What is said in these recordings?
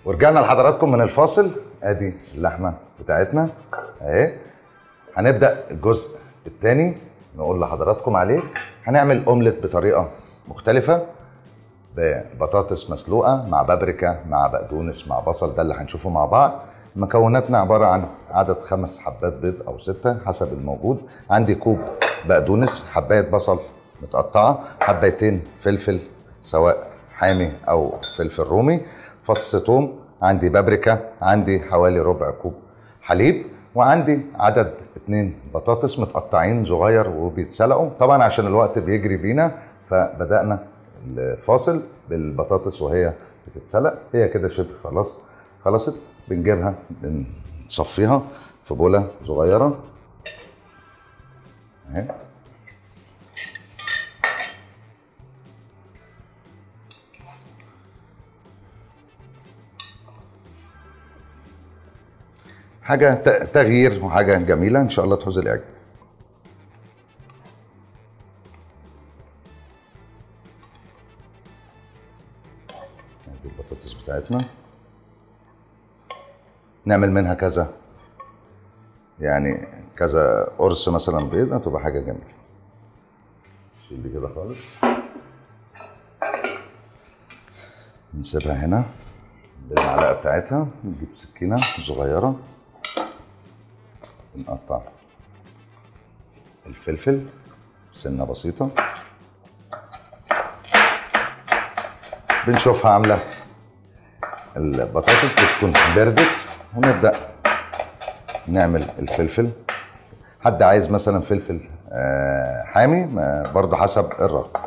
ورجعنا لحضراتكم من الفاصل ادي اللحمه بتاعتنا اهي هنبدا الجزء الثاني نقول لحضراتكم عليه هنعمل اومليت بطريقه مختلفه ببطاطس مسلوقه مع بابريكا مع بقدونس مع بصل ده اللي هنشوفه مع بعض مكوناتنا عباره عن عدد خمس حبات بيض او سته حسب الموجود عندي كوب بقدونس حبايه بصل متقطعه حبايتين فلفل سواء حامي او فلفل رومي فص ثوم عندي بابريكا عندي حوالي ربع كوب حليب وعندي عدد اتنين بطاطس متقطعين صغير وبيتسلقوا طبعا عشان الوقت بيجري بينا فبدأنا الفاصل بالبطاطس وهي بتتسلق هي كده شبه خلاص خلصت بنجيبها بنصفيها في بولة صغيرة اهي حاجة ت- تغيير وحاجة جميلة إن شاء الله تحوز الإعجاب ادي البطاطس بتاعتنا نعمل منها كذا يعني كذا قرص مثلا بيض هتبقى حاجة جميلة شيل دي كده خالص نسيبها هنا بالمعلقة بتاعتها نجيب سكينة صغيرة نقطع الفلفل سنة بسيطة بنشوفها عاملة البطاطس بتكون بردت ونبدأ نعمل الفلفل حد عايز مثلا فلفل آه، حامي ما- برضه حسب الرغبة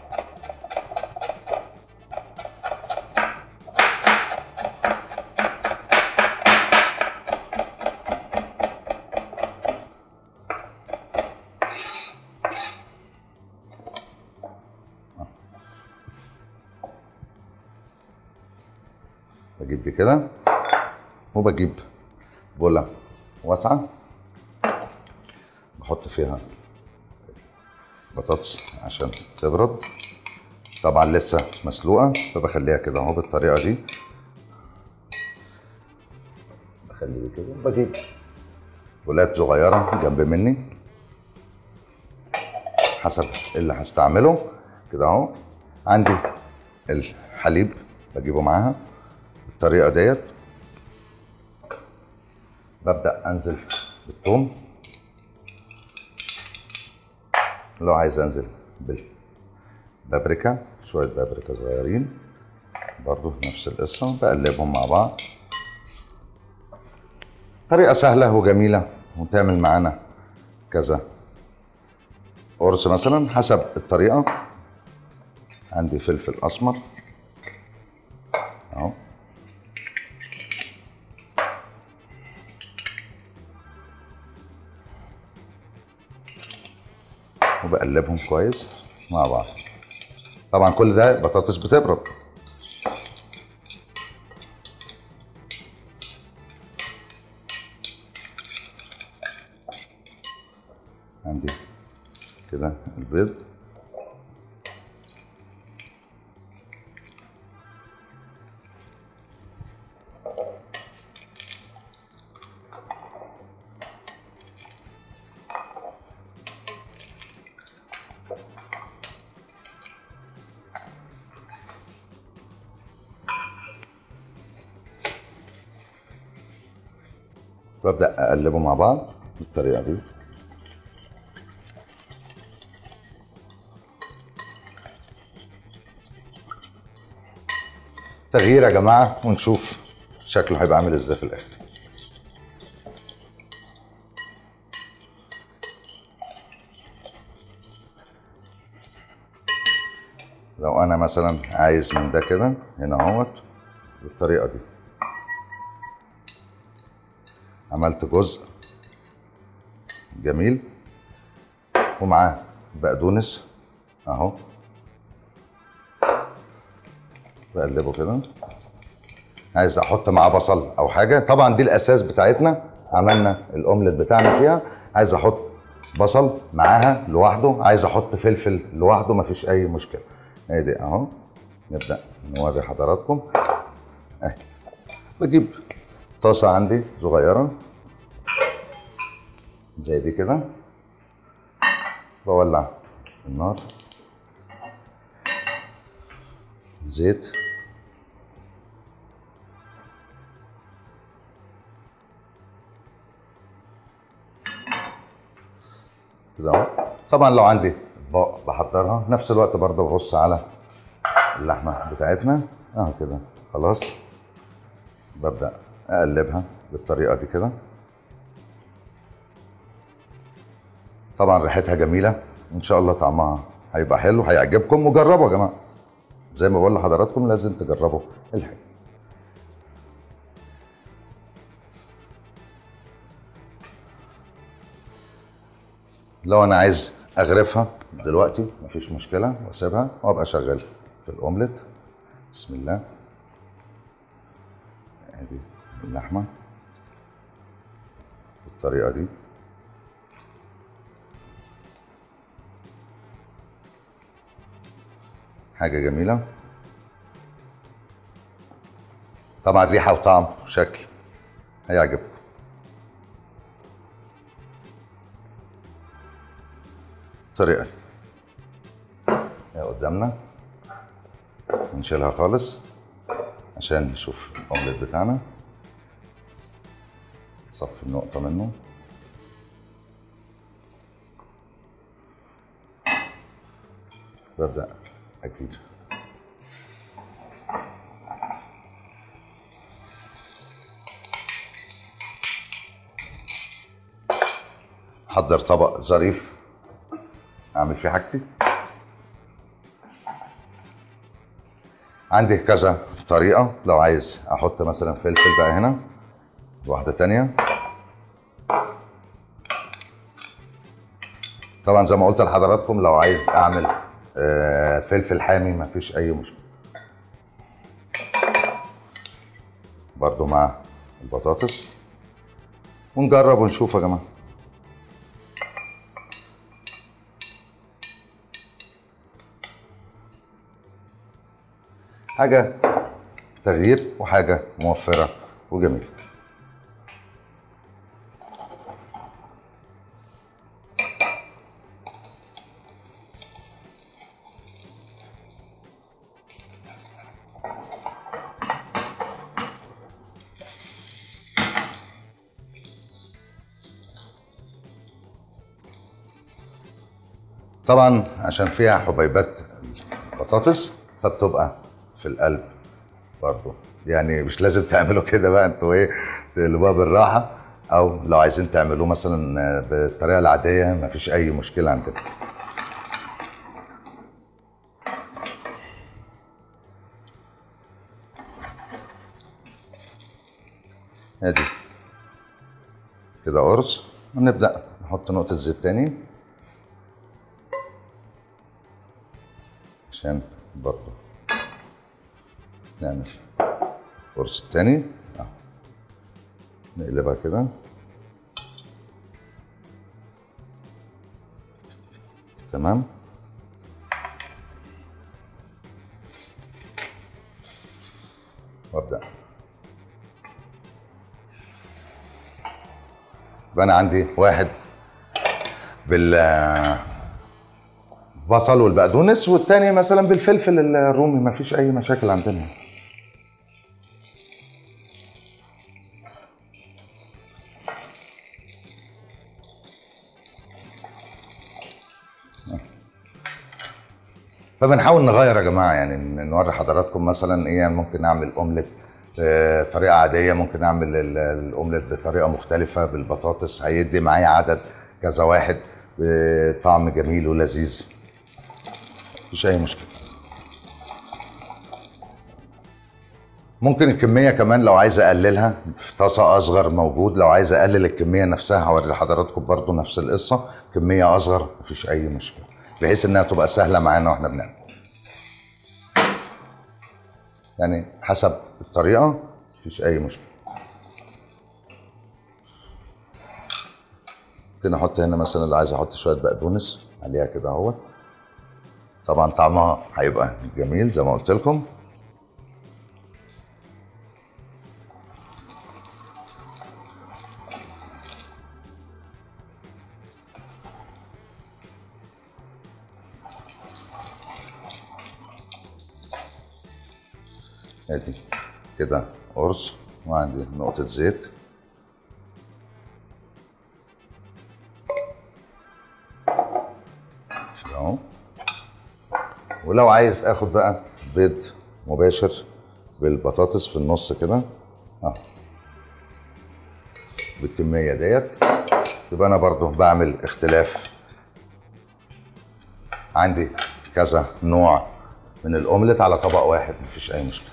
بجيب دي كده وبجيب بولة واسعة بحط فيها بطاطس عشان تبرد طبعا لسه مسلوقة فبخليها كده اهو بالطريقة دي بخلي دي كده بجيب بولات صغيرة جنب مني حسب اللي هستعمله كده اهو عندي الحليب بجيبه معاها بالطريقه ديت ببدا انزل بالثوم لو عايز انزل بالبابريكا شويه بابريكا صغيرين برضو نفس القصه بقلبهم مع بعض طريقه سهله وجميله وتعمل معانا كذا قرص مثلا حسب الطريقه عندي فلفل اسمر اهو وبقلبهم كويس مع بعض طبعا كل ده البطاطس بتبرد عندي كده البيض ببدأ أقلبه مع بعض بالطريقة دي تغيير يا جماعة ونشوف شكله هيبقى عامل ازاي في الآخر لو أنا مثلا عايز من ده كده هنا اهوت بالطريقة دي عملت جزء جميل ومعاه بقدونس اهو بقلبه كده عايز احط معاه بصل او حاجه طبعا دي الاساس بتاعتنا عملنا الاومليت بتاعنا فيها عايز احط بصل معاها لوحده عايز احط فلفل لوحده مفيش اي مشكله ادي اهو نبدا نوري حضراتكم اهي بجيب طاسة عندي صغيرة زي دي كده بولع النار زيت كده اهو طبعا لو عندي اطباق بحضرها نفس الوقت برضه ببص على اللحمه بتاعتنا اهو كده خلاص ببدا اقلبها بالطريقه دي كده طبعا ريحتها جميله ان شاء الله طعمها هيبقى حلو هيعجبكم وجربوا يا جماعه زي ما بقول لحضراتكم لازم تجربوا الحاجه لو انا عايز اغرفها دلوقتي مفيش مشكله واسيبها وابقى شغال في الاومليت بسم الله ادي اللحمه بالطريقه دي حاجه جميله طبعا ريحه وطعم وشكل هيعجبكم الطريقه دي هي قدامنا نشيلها خالص عشان نشوف الاومليت بتاعنا نصفي النقطة منه ببدأ أكيد حضر طبق ظريف اعمل فيه حاجتي عندي كذا طريقة لو عايز احط مثلا فلفل بقى هنا واحدة تانية طبعا زي ما قلت لحضراتكم لو عايز اعمل آه، فلفل حامي مفيش اي مشكلة برضو مع البطاطس ونجرب ونشوف يا جماعه حاجة تغيير وحاجة موفرة وجميلة طبعا عشان فيها حبيبات بطاطس فبتبقى في القلب برضو يعني مش لازم تعملوا كده بقى انتوا ايه تقلبوها بالراحه او لو عايزين تعملوه مثلا بالطريقه العاديه مفيش اي مشكله عندنا ادي كده قرص ونبدا نحط نقطه زيت تاني عشان برضو نعمل القرص التاني اهو نقلبها كده تمام وابدا يبقى انا عندي واحد بال بصل والبقدونس والتاني مثلا بالفلفل الرومي مفيش اي مشاكل عندنا فبنحاول نغير يا جماعه يعني نوري حضراتكم مثلا ايه يعني ممكن نعمل اومليت بطريقه عاديه ممكن نعمل ال- الاومليت بطريقه مختلفه بالبطاطس هيدي معايا عدد كذا واحد بطعم جميل ولذيذ مفيش اي مشكله ممكن الكميه كمان لو عايز اقللها في طاسه اصغر موجود لو عايز اقلل الكميه نفسها هوري لحضراتكم برضو نفس القصه كميه اصغر مفيش اي مشكله بحيث انها تبقى سهله معانا واحنا بنعمل يعني حسب الطريقه مفيش اي مشكله ممكن احط هنا مثلا اللي عايز احط شويه بقدونس عليها كده اهوت طبعا طعمها هيبقى جميل زي ما قلت لكم ادي كده قرص وعندي نقطة زيت اهو ولو عايز اخد بقى بيض مباشر بالبطاطس في النص كده اهو بالكمية ديت يبقى انا برضو بعمل اختلاف عندي كذا نوع من الاومليت على طبق واحد مفيش اي مشكله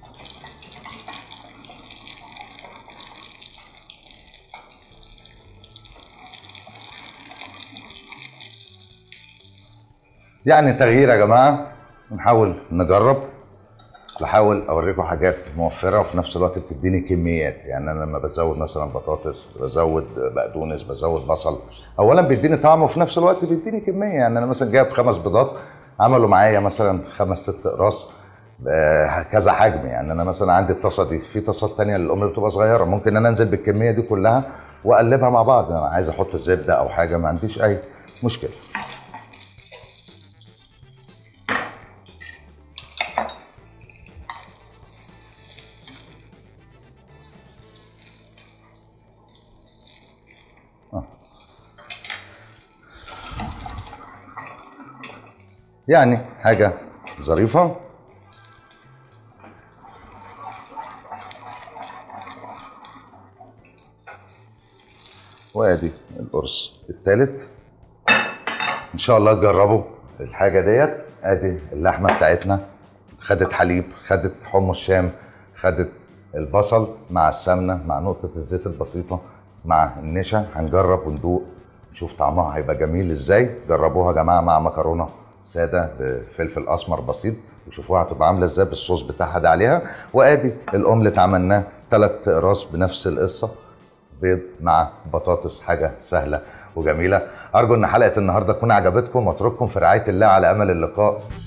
يعني تغيير يا جماعه نحاول نجرب بحاول اوريكم حاجات موفره وفي نفس الوقت بتديني كميات يعني انا لما بزود مثلا بطاطس بزود بقدونس بزود بصل اولا بيديني طعم وفي نفس الوقت بيديني كميه يعني انا مثلا جايب خمس بيضات عملوا معايا مثلا خمس ست اقراص آه، كذا حجم يعني انا مثلا عندي الطاسه دي في طاسات تانية للام بتبقى صغيره ممكن انا انزل بالكميه دي كلها واقلبها مع بعض انا عايز احط الزبده او حاجه ما عنديش اي مشكله يعني حاجة ظريفة وادي القرص التالت ان شاء الله تجربوا الحاجة ديت ادي اللحمة بتاعتنا خدت حليب خدت حمص شام خدت البصل مع السمنة مع نقطة الزيت البسيطة مع النشا هنجرب وندوق نشوف طعمها هيبقى جميل ازاي جربوها يا جماعة مع مكرونة ساده بفلفل اسمر بسيط وشوفوها هتبقى عامله ازاي بالصوص بتاعها ده عليها وادي الاومليت عملناه ثلاث اقراص بنفس القصه بيض مع بطاطس حاجه سهله وجميله ارجو ان حلقه النهارده تكون عجبتكم واترككم في رعايه الله على امل اللقاء